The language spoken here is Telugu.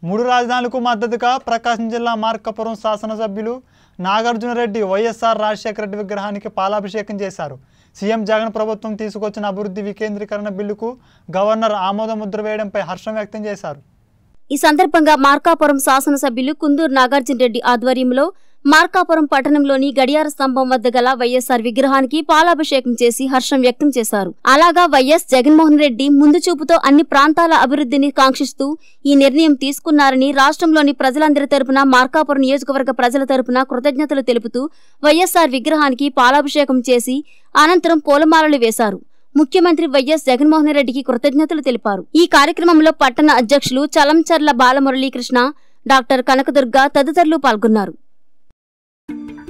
మూడు రాజధానులకు మద్దతుగా ప్రకాశం జిల్లా మార్కాపురం శాసనసభ్యులు నాగార్జునరెడ్డి వైఎస్ఆర్ రాజశేఖర రెడ్డి విగ్రహానికి పాలాభిషేకం చేశారు సీఎం జగన్ ప్రభుత్వం తీసుకొచ్చిన అభివృద్ధి వికేంద్రీకరణ బిల్లుకు గవర్నర్ ఆమోద ముద్ర వేయడంపై హర్షం వ్యక్తం చేశారు ఈ సందర్భంగా మార్కాపురం శాసనసభ్యులు కుందూరు నాగార్జున రెడ్డి ఆధ్వర్యంలో మార్కాపురం పట్టణంలోని గడియార స్తంభం వద్ద గల వైఎస్ఆర్ విగ్రహానికి పాలాభిషేకం చేసి హర్షం వ్యక్తం చేశారు అలాగా వైఎస్ జగన్మోహన్ రెడ్డి ముందు చూపుతో అన్ని ప్రాంతాల అభివృద్ధిని కాంక్షిస్తూ ఈ నిర్ణయం తీసుకున్నారని రాష్ట్రంలోని ప్రజలందరి తరపున మార్కాపురం నియోజకవర్గ ప్రజల తరపున కృతజ్ఞతలు తెలుపుతూ వైఎస్ఆర్ విగ్రహానికి పాలాభిషేకం చేసి అనంతరం పూలమాలలు వేశారు ముఖ్యమంత్రి వైఎస్ జగన్మోహన్ రెడ్డికి కృతజ్ఞతలు తెలిపారు ఈ కార్యక్రమంలో పట్టణ అధ్యక్షులు చలంచర్ల బాలమురళీకృష్ణ డాక్టర్ కనకదుర్గ తదితరులు పాల్గొన్నారు